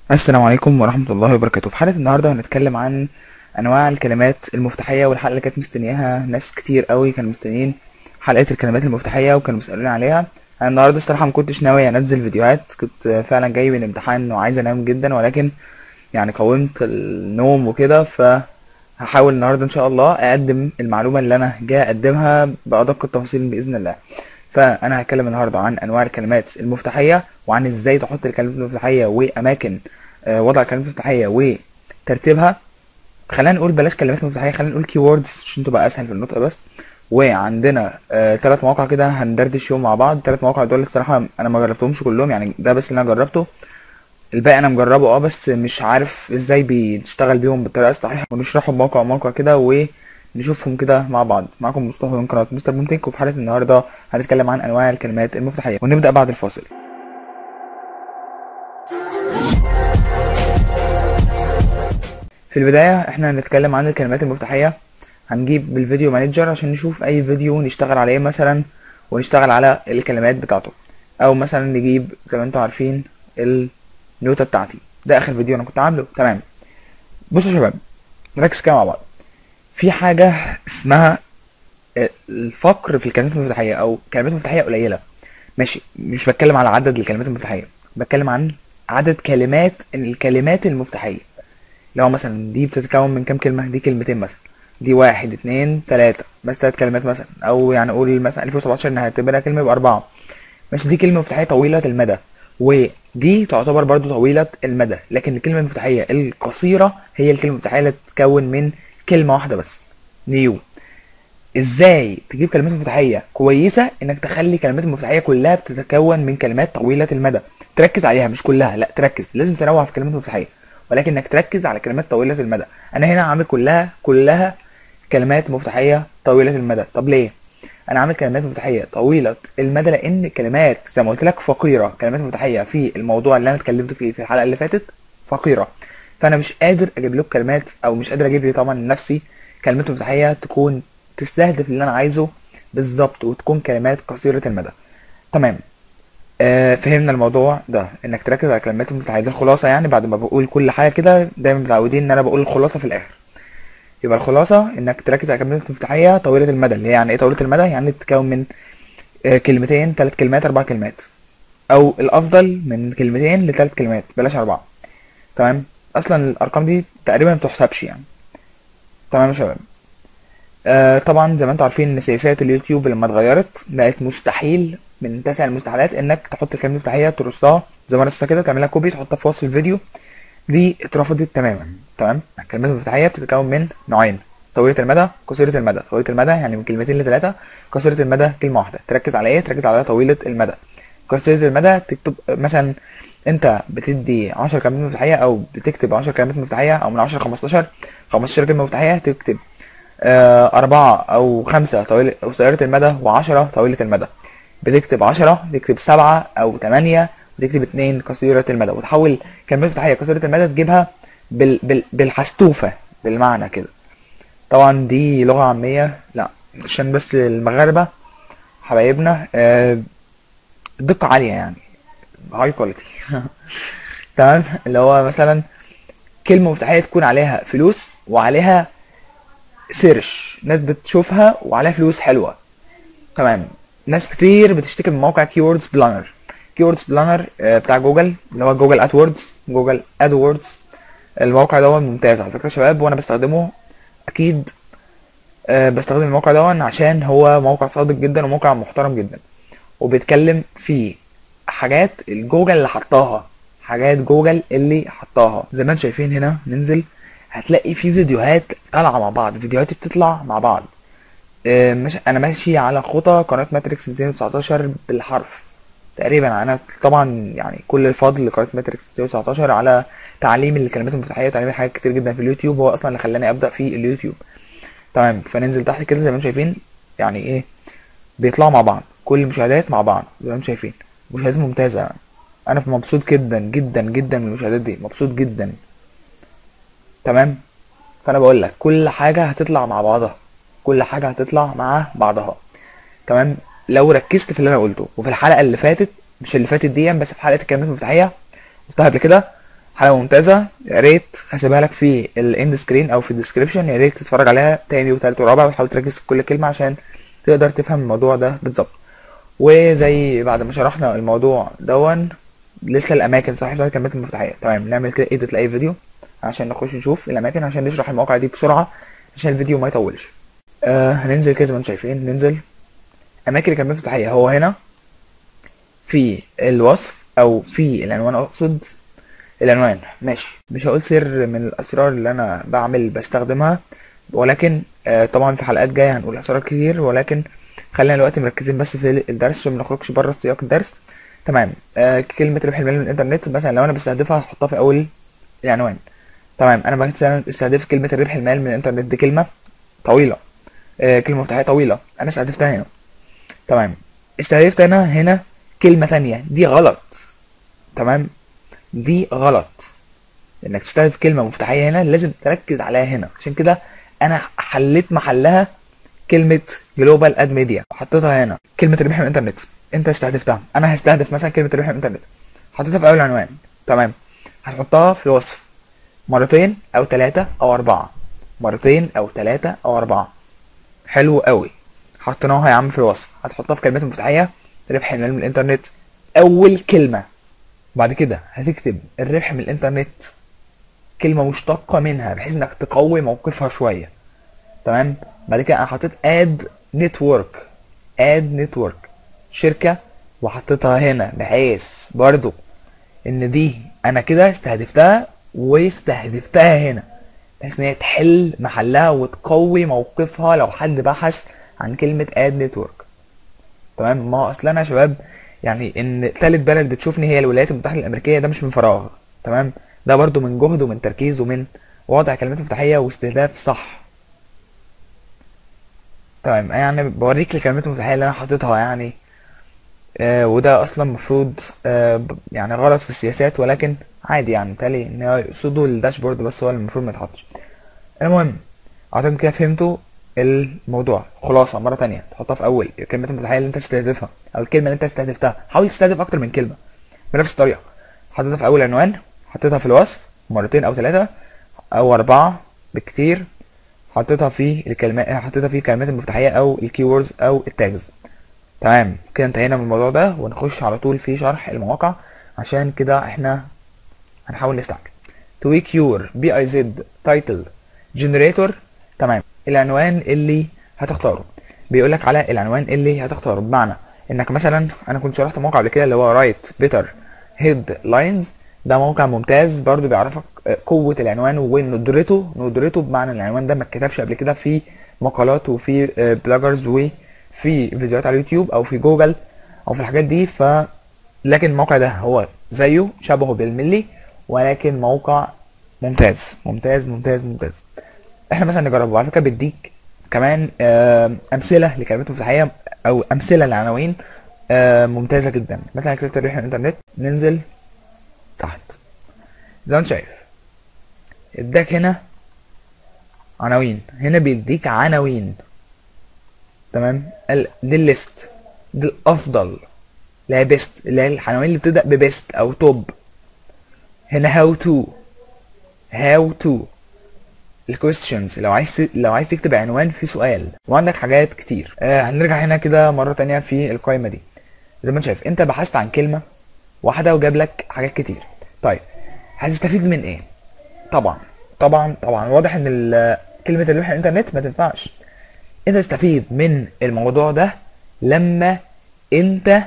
السلام عليكم ورحمة الله وبركاته في حلقة النهاردة هنتكلم عن أنواع الكلمات المفتاحية والحلقة اللي كانت مستنياها ناس كتير قوي كانوا مستنيين حلقة الكلمات المفتاحية وكانوا بيسألوني عليها أنا النهاردة الصراحة ما كنتش ناوي أنزل فيديوهات كنت فعلا جاي من امتحان وعايز أنام جدا ولكن يعني قاومت النوم وكده فهحاول النهاردة إن شاء الله أقدم المعلومة اللي أنا جاي أقدمها بأدق التفاصيل بإذن الله فأنا هتكلم النهاردة عن أنواع الكلمات المفتاحية وعن إزاي تحط الكلمات المفتاحية وأماكن آه، وضع الكلمات المفتاحية وترتيبها خلينا نقول بلاش كلمات مفتاحية خلينا نقول كي ووردز عشان تبقى أسهل في النطق بس وعندنا آه ثلاث مواقع كده هندردش فيهم مع بعض ثلاث مواقع دول الصراحة أنا ما جربتهمش كلهم يعني ده بس اللي أنا جربته الباقي أنا مجربه أه بس مش عارف إزاي بيشتغل بيهم بالطريقة الصحيحة ونشرحهم موقع موقع كده ونشوفهم كده مع بعض معاكم مصطفى من قناة مستر بومتك وفي حلقة النهاردة هنتكلم عن أنواع الكلمات المفتاحية ونبدأ بعد الفاصل في البداية احنا هنتكلم عن الكلمات المفتاحية هنجيب بالفيديو مانجر عشان نشوف اي فيديو نشتغل عليه مثلا ونشتغل على الكلمات بتاعته او مثلا نجيب زي ما انتم عارفين النوتة بتاعتي ده اخر فيديو انا كنت عامله تمام بصوا يا شباب نركز كده مع بعض في حاجة اسمها الفقر في الكلمات المفتاحية او كلمات مفتاحية قليلة ماشي مش بتكلم على عدد الكلمات المفتاحية بتكلم عن عدد كلمات الكلمات المفتاحية لو مثلا دي بتتكون من كام كلمة دي كلمتين مثلا دي واحد اتنين تلاتة بس تلات كلمات مثلا او يعني قول مثلا 2017 انها هتبقى كلمة يبقى اربعة ماشي دي كلمة مفتاحية طويلة المدى ودي تعتبر برضو طويلة المدى لكن الكلمة المفتاحية القصيرة هي الكلمة المفتاحية اللي تتكون من كلمة واحدة بس نيو ازاي تجيب كلمات مفتاحية كويسة انك تخلي كلمات المفتاحية كلها بتتكون من كلمات طويلة المدى تركز عليها مش كلها لا تركز لازم تنوع في كلمات مفتاحية ولكن انك تركز على كلمات طويلة المدى انا هنا عامل كلها كلها كلمات مفتاحية طويلة المدى طب ليه انا عامل كلمات مفتاحية طويلة المدى لان كلمات زي ما قلت لك فقيرة كلمات مفتاحية في الموضوع اللي انا اتكلمت فيه في الحلقة اللي فاتت فقيرة فانا مش قادر اجيب لك كلمات او مش قادر اجيب لي طبعا لنفسي كلمات مفتاحية تكون تستهدف اللي انا عايزه بالظبط وتكون كلمات قصيرة المدى تمام آه فهمنا الموضوع ده انك تركز على كلمات المفتاحية دي الخلاصة يعني بعد ما بقول كل حاجة كده دايما متعودين ان انا بقول الخلاصة في الاخر يبقى الخلاصة انك تركز على كلمات مفتاحية طويلة المدى اللي هي يعني ايه طويلة المدى يعني بتتكون من آه كلمتين ثلاث كلمات اربع كلمات او الافضل من كلمتين لثلاث كلمات بلاش اربعة تمام اصلا الارقام دي تقريبا ما بتحسبش يعني تمام يا شباب آه طبعا زي ما انتم عارفين ان سياسات اليوتيوب لما اتغيرت بقت مستحيل من تسع المستحيلات انك تحط الكلمه المفتاحيه ترصها زي ما رصها كده تعملها كوبي تحطها في وصف الفيديو دي اترفضت تماما تمام الكلمات المفتاحيه بتتكون من نوعين طويله المدى قصيره المدى طويله المدى يعني من كلمتين لثلاثه قصيره المدى كلمه واحده تركز على ايه تركز على طويله المدى قصيره المدى تكتب مثلا انت بتدي 10 كلمات مفتاحيه او بتكتب 10 كلمات مفتاحيه او من 10 ل 15 15 كلمه مفتاحيه تكتب آه أربعة أو خمسة طويلة قصيرة المدى وعشرة طويلة المدى بتكتب عشرة تكتب سبعة أو تمانية وتكتب اتنين قصيرة المدى وتحول كلمات مفتاحية قصيرة المدى تجيبها بال... بال... بالحستوفة بالمعنى كده طبعا دي لغة عامية لا عشان بس المغاربة حبايبنا آه دقة عالية يعني هاي كواليتي تمام اللي هو مثلا كلمة مفتاحية تكون عليها فلوس وعليها سيرش ناس بتشوفها وعليها فلوس حلوة تمام ناس كتير بتشتكي من موقع كيوردز بلانر كيوردز بلانر بتاع جوجل اللي هو جوجل ادوردز جوجل ادوردز الموقع ده ممتاز على فكرة يا شباب وانا بستخدمه اكيد أه بستخدم الموقع ده عشان هو موقع صادق جدا وموقع محترم جدا وبيتكلم في حاجات الجوجل اللي حطاها حاجات جوجل اللي حطاها زي ما انتم شايفين هنا ننزل هتلاقي في فيديوهات طالعه مع بعض فيديوهات بتطلع مع بعض آه مش انا ماشي على خطى قناه ماتريكس 219 بالحرف تقريبا انا طبعا يعني كل الفضل لقناه ماتريكس 219 على تعليم الكلمات المفتاحيه وتعليم حاجات كتير جدا في اليوتيوب هو اصلا اللي خلاني ابدا في اليوتيوب تمام فننزل تحت كده زي ما انتم شايفين يعني ايه بيطلعوا مع بعض كل المشاهدات مع بعض زي ما انتم شايفين مشاهدات ممتازه يعني. انا مبسوط جدا جدا جدا من المشاهدات دي مبسوط جدا تمام فانا بقول لك كل حاجه هتطلع مع بعضها كل حاجه هتطلع مع بعضها تمام لو ركزت في اللي انا قلته وفي الحلقه اللي فاتت مش اللي فاتت دي بس في حلقه الكلمات المفتاحيه قلتها قبل كده حلقه ممتازه يا ريت هسيبها لك في الاند سكرين او في الديسكريبشن يا ريت تتفرج عليها تاني وتالت ورابع وتحاول تركز في كل كلمه عشان تقدر تفهم الموضوع ده بالظبط وزي بعد ما شرحنا الموضوع دون لسه الاماكن صح بتاعت الكلمات المفتاحيه تمام نعمل كده ايديت لاي فيديو عشان نخش نشوف الاماكن عشان نشرح المواقع دي بسرعه عشان الفيديو ما يطولش آه هننزل كده زي ما انتم شايفين ننزل اماكن الكلمات المفتاحيه هو هنا في الوصف او في العنوان اقصد العنوان ماشي مش هقول سر من الاسرار اللي انا بعمل بستخدمها ولكن آه طبعا في حلقات جايه هنقول اسرار كتير ولكن خلينا دلوقتي مركزين بس في الدرس عشان ما نخرجش بره سياق الدرس تمام آه كلمه ربح المال من الانترنت مثلا لو انا بستهدفها هحطها في اول العنوان تمام انا مثلا استهدف كلمه الربح المال من الانترنت دي كلمه طويله آه كلمه مفتاحيه طويله انا استهدفتها هنا تمام استهدفت انا هنا كلمه تانية دي غلط تمام دي غلط انك تستهدف كلمه مفتاحيه هنا لازم تركز عليها هنا عشان كده انا حليت محلها كلمه جلوبال اد ميديا وحطيتها هنا كلمه ربح من الانترنت انت استهدفتها انا هستهدف مثلا كلمه ربح من الانترنت حطيتها في اول عنوان تمام هتحطها في الوصف مرتين او ثلاثة او اربعة مرتين او ثلاثة او اربعة حلو قوي حطيناها يا عم في الوصف هتحطها في كلمات مفتاحية ربح المال من الانترنت اول كلمة بعد كده هتكتب الربح من الانترنت كلمة مشتقة منها بحيث انك تقوي موقفها شوية تمام بعد كده انا حطيت اد نتورك اد نتورك شركة وحطيتها هنا بحيث برضو ان دي انا كده استهدفتها واستهدفتها هنا بحيث ان هي تحل محلها وتقوي موقفها لو حد بحث عن كلمة اد نتورك تمام ما اصل انا يا شباب يعني ان تالت بلد بتشوفني هي الولايات المتحدة الامريكية ده مش من فراغ تمام ده برضو من جهد ومن تركيز ومن وضع كلمات مفتاحية واستهداف صح تمام يعني بوريك الكلمات المفتاحية اللي انا حاططها يعني آه وده اصلا المفروض آه يعني غلط في السياسات ولكن عادي يعني بالتالي ان هو يقصدوا الداشبورد بس هو اللي المفروض ما يتحطش المهم اعتقد كده فهمتوا الموضوع خلاصة مرة تانية تحطها في أول الكلمات المفتاحية اللي أنت تستهدفها أو الكلمة اللي أنت استهدفتها حاول تستهدف أكتر من كلمة بنفس الطريقة حطيتها في أول عنوان حطيتها في الوصف مرتين أو ثلاثة أو أربعة بكتير حطيتها في الكلمات حطيتها في الكلمات المفتاحية أو الكيوردز أو التاجز تمام كده انتهينا من الموضوع ده ونخش على طول في شرح المواقع عشان كده احنا هنحاول نستعجل تويك يور بي اي زد تايتل جنريتور تمام العنوان اللي هتختاره بيقول لك على العنوان اللي هتختاره بمعنى انك مثلا انا كنت شرحت موقع قبل كده اللي هو رايت بيتر هيد لاينز ده موقع ممتاز برضو بيعرفك قوة العنوان وندرته ندرته بمعنى العنوان ده ما اتكتبش قبل كده في مقالات وفي بلوجرز وفي فيديوهات على اليوتيوب او في جوجل او في الحاجات دي ف لكن الموقع ده هو زيه شبهه بالملي ولكن موقع ممتاز ممتاز ممتاز ممتاز احنا مثلا نجربه على فكره بيديك كمان امثله لكلمات مفتاحيه او امثله لعناوين ممتازه جدا مثلا كتبت ريح الانترنت ننزل تحت زي ما انت شايف اداك هنا عناوين هنا بيديك عناوين تمام دي الليست دي الافضل اللي هي بيست اللي هي العناوين اللي بتبدا ببيست او توب هنا هاو تو هاو تو الكويستشنز لو عايز لو عايز تكتب عنوان في سؤال وعندك حاجات كتير آه هنرجع هنا كده مره تانية في القائمه دي زي ما انت شايف انت بحثت عن كلمه واحده وجاب لك حاجات كتير طيب هتستفيد من ايه طبعا طبعا طبعا واضح ان كلمه الربح الانترنت ما تنفعش انت تستفيد من الموضوع ده لما انت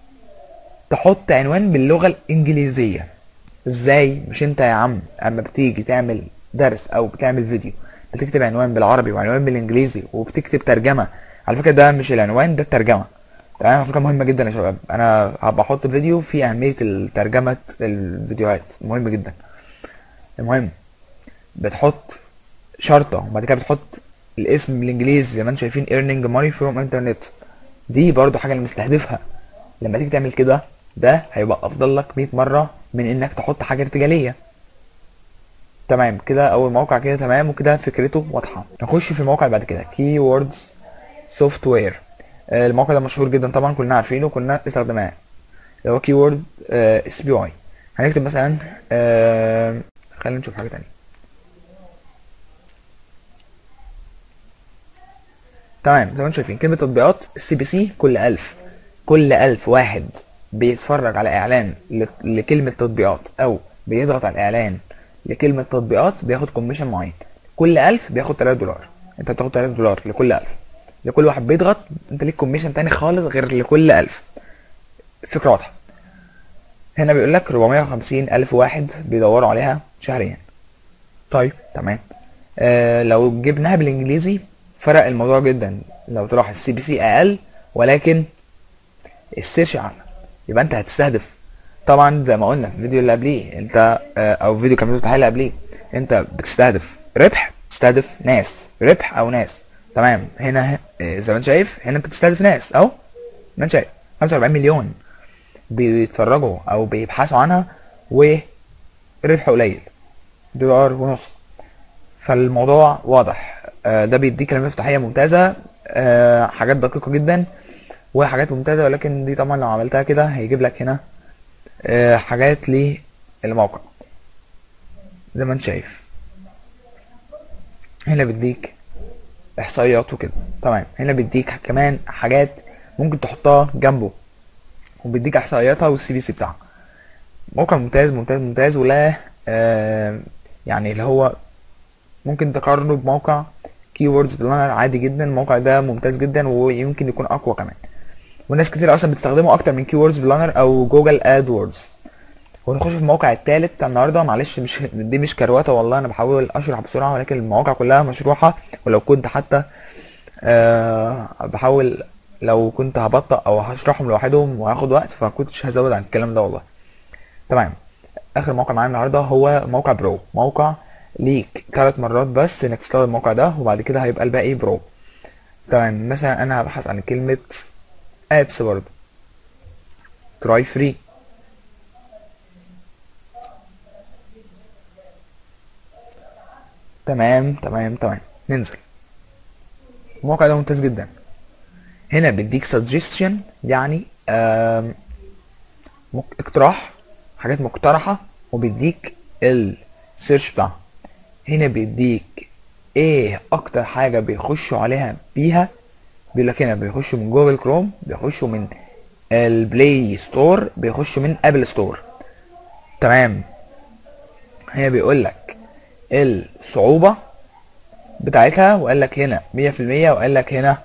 تحط عنوان باللغه الانجليزيه ازاي مش انت يا عم اما بتيجي تعمل درس او بتعمل فيديو بتكتب عنوان بالعربي وعنوان بالانجليزي وبتكتب ترجمه على فكره ده مش العنوان ده الترجمه تمام على فكره مهمه جدا يا شباب انا هبقى احط فيديو فيه اهميه الترجمه الفيديوهات مهم جدا المهم بتحط شرطه وبعد كده بتحط الاسم بالانجليزي زي ما انتم شايفين earning money from internet دي برضو حاجه اللي مستهدفها لما تيجي تعمل كده ده هيبقى افضل لك 100 مره من انك تحط حاجه ارتجاليه تمام كده اول موقع كده تمام وكده فكرته واضحه نخش في الموقع اللي بعد كده كي ووردز سوفت وير الموقع ده مشهور جدا طبعا كلنا عارفينه كلنا استخدمناه اللي هو كي وورد اس بي اي هنكتب مثلا آه خلينا نشوف حاجة تانية تمام زي ما انتم شايفين كلمة تطبيقات السي بي سي كل ألف كل ألف واحد بيتفرج على إعلان ل- لكلمة تطبيقات أو بيضغط على الإعلان لكلمة تطبيقات بياخد كوميشن معين كل ألف بياخد 3 دولار أنت بتاخد 3 دولار لكل ألف لكل واحد بيضغط أنت ليك كوميشن تاني خالص غير لكل ألف الفكرة واضحة هنا بيقول لك 450 ألف واحد بيدوروا عليها شهريا طيب تمام آه لو جبناها بالانجليزي فرق الموضوع جدا لو تلاحظ السي بي سي اقل ولكن السيرش اعلى يبقى انت هتستهدف طبعا زي ما قلنا في الفيديو اللي قبليه انت آه، او فيديو كان التحليل اللي قبليه انت بتستهدف ربح بتستهدف ناس ربح او ناس تمام هنا آه، زي ما انت شايف هنا انت بتستهدف ناس اهو ما انت شايف 45 مليون بيتفرجوا او بيبحثوا عنها وربح قليل دولار ونص فالموضوع واضح آه، ده بيديك كلمات مفتاحية ممتازة آه، حاجات دقيقة جدا وحاجات ممتازة ولكن دي طبعا لو عملتها كده هيجيب لك هنا آه، حاجات للموقع زي ما انت شايف هنا بيديك احصائيات وكده تمام هنا بيديك كمان حاجات ممكن تحطها جنبه وبيديك احصائياتها والسي بي سي بتاعها موقع ممتاز ممتاز ممتاز ولا آه يعني اللي هو ممكن تقارنه بموقع كيوردز بلانر عادي جدا الموقع ده ممتاز جدا ويمكن يكون اقوى كمان وناس كتير اصلا بتستخدمه اكتر من كيوردز بلانر او جوجل ادوردز ونخش في الموقع التالت بتاع النهارده معلش مش دي مش كروته والله انا بحاول اشرح بسرعه ولكن المواقع كلها مشروحه ولو كنت حتى آه بحاول لو كنت هبطأ او هشرحهم لوحدهم وهاخد وقت فكنتش هزود عن الكلام ده والله تمام اخر موقع معانا النهارده هو موقع برو موقع ليك ثلاث مرات بس انك تستخدم الموقع ده وبعد كده هيبقى الباقي برو تمام مثلا انا هبحث عن كلمة ابس برضه تراي فري تمام تمام تمام ننزل الموقع ده ممتاز جدا هنا بيديك suggestion يعني آم، مك- اقتراح حاجات مقترحة وبيديك السيرش بتاعها هنا بيديك ايه اكتر حاجة بيخشوا عليها بيها بيقول لك هنا بيخشوا من جوجل كروم بيخشوا من البلاي ستور بيخشوا من ابل ستور تمام هنا بيقول لك الصعوبة بتاعتها وقال لك هنا 100% وقال لك هنا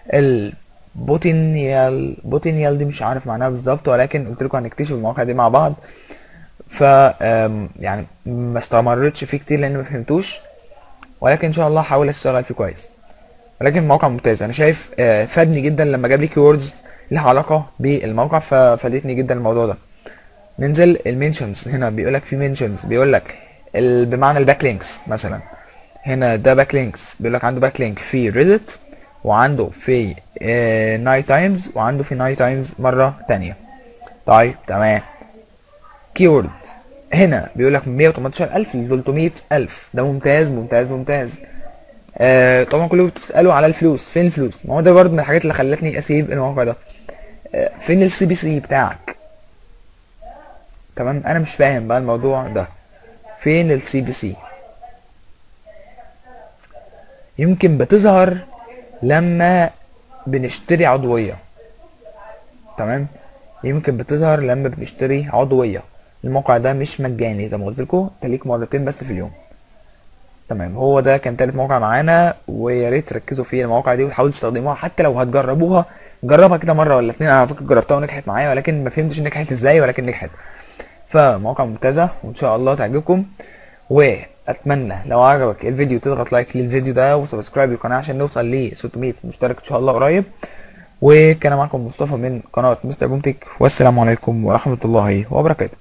البوتينيال بوتينيال دي مش عارف معناها بالظبط ولكن قلت لكم هنكتشف المواقع دي مع بعض ف آم، يعني ما استمرتش فيه كتير لان ما فهمتوش ولكن ان شاء الله هحاول اشتغل فيه كويس ولكن موقع ممتاز انا شايف آه، فادني جدا لما جاب لي كيوردز لها علاقه بالموقع ففادتني جدا الموضوع ده ننزل المنشنز هنا بيقول لك في منشنز بيقول لك ال- بمعنى الباك لينكس مثلا هنا ده باك لينكس بيقول لك عنده باك لينك في ريدت وعنده في نايت تايمز وعنده في نايت تايمز مره تانية طيب تمام كيورد هنا بيقول لك من 118000 ل 300000 ده ممتاز ممتاز ممتاز آه طبعا كلكم بتسالوا على الفلوس فين الفلوس ما هو ده برضه من الحاجات اللي خلتني اسيب الموقع ده آه فين السي بي سي بتاعك تمام انا مش فاهم بقى الموضوع ده فين السي بي سي يمكن بتظهر لما بنشتري عضوية تمام يمكن بتظهر لما بنشتري عضوية الموقع ده مش مجاني زي ما قلت لكم تليك مرتين بس في اليوم تمام هو ده كان تالت موقع معانا ويا ريت تركزوا في المواقع دي وتحاولوا تستخدموها حتى لو هتجربوها جربها كده مره ولا اتنين انا على فكره جربتها ونجحت معايا ولكن ما فهمتش نجحت ازاي ولكن نجحت فمواقع ممتازه وان شاء الله تعجبكم واتمنى لو عجبك الفيديو تضغط لايك للفيديو ده وسبسكرايب للقناه عشان نوصل ل 600 مشترك ان شاء الله قريب وكان معكم مصطفى من قناه مستر بومتك والسلام عليكم ورحمه الله وبركاته